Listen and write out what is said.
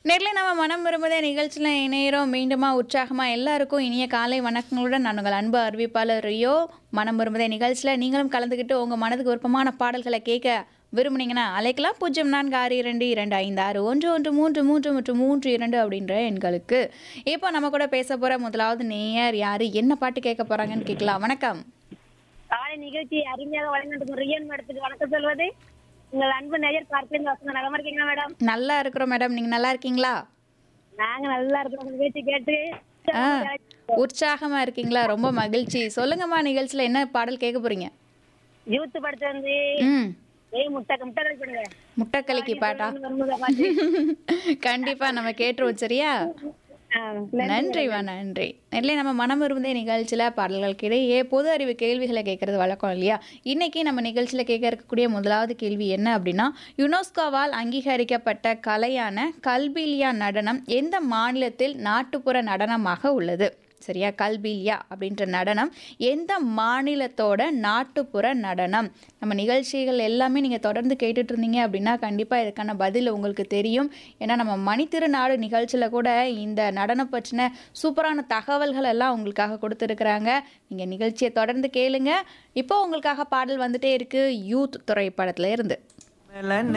நேரில் நம்ம மனம் விரும்புதே நிகழ்ச்சியில் இணையிறோம் மீண்டுமா உற்சாகமாக எல்லாருக்கும் இனிய காலை வணக்கங்களுடன் நான் உங்கள் அன்பு அறிவிப்பாளர் ரியோ மனம் விரும்புதே நிகழ்ச்சியில் நீங்களும் கலந்துக்கிட்டு உங்கள் மனதுக்கு விருப்பமான பாடல்களை கேட்க விரும்புனீங்கன்னா அழைக்கலாம் பூஜ்ஜியம் நான்கு ஆறு இரண்டு இரண்டு ஐந்து ஆறு ஒன்று ஒன்று மூன்று மூன்று மற்றும் மூன்று இரண்டு அப்படின்ற எண்களுக்கு இப்போ நம்ம கூட பேச போகிற முதலாவது நேயர் யார் என்ன பாட்டு கேட்க போகிறாங்கன்னு கேட்கலாம் வணக்கம் காலை நிகழ்ச்சி அருமையாக வழங்கிட்டு ரியன் மேடத்துக்கு வணக்கம் சொல்வது உங்கள் அன்பு நேயர் பார்ப்பேன் வசந்த நலமா இருக்கீங்களா மேடம் நல்லா இருக்கிறோம் மேடம் நீங்கள் நல்லா இருக்கீங்களா நாங்க நல்லா இருக்கோம் உங்க நிகழ்ச்சி கேட்டு ஆ உற்சாகமாக இருக்கீங்களா ரொம்ப மகிழ்ச்சி சொல்லுங்கம்மா நிகழ்ச்சியில் என்ன பாடல் கேட்க போகிறீங்க யூத் படத்தை வந்து ம் ஏய் முட்டை முட்டை கழிச்சு பண்ணுங்க முட்டைக்கலிக்கு பாட்டா வரும்போது பாட்டு. கண்டிப்பா நம்ம கேட்டுருவோம் சரியா ஆ, நன்றிவா நன்றி நெல்லை நம்ம மனம் விரும்புதே நிகழ்ச்சியில் பாடல்களுக்கு இடையே பொது அறிவு கேள்விகளை கேட்கறது வழக்கம் இல்லையா இன்னைக்கு நம்ம நிகழ்ச்சியில் கேட்க இருக்கக்கூடிய முதலாவது கேள்வி என்ன அப்படின்னா யுனெஸ்கோவால் அங்கீகரிக்கப்பட்ட கலையான கல்பிலியா நடனம் எந்த மாநிலத்தில் நாட்டுப்புற நடனமாக உள்ளது சரியா கல்பிலியா அப்படின்ற நடனம் எந்த மாநிலத்தோட நாட்டுப்புற நடனம் நம்ம நிகழ்ச்சிகள் எல்லாமே நீங்கள் தொடர்ந்து கேட்டுட்டு இருந்தீங்க அப்படின்னா கண்டிப்பாக இதுக்கான பதில் உங்களுக்கு தெரியும் ஏன்னா நம்ம மணித்திருநாடு நிகழ்ச்சியில் கூட இந்த நடனம் பற்றின சூப்பரான தகவல்கள் எல்லாம் உங்களுக்காக கொடுத்துருக்குறாங்க நீங்கள் நிகழ்ச்சியை தொடர்ந்து கேளுங்க இப்போ உங்களுக்காக பாடல் வந்துட்டே இருக்கு யூத் திரைப்படத்துல இருந்து மேல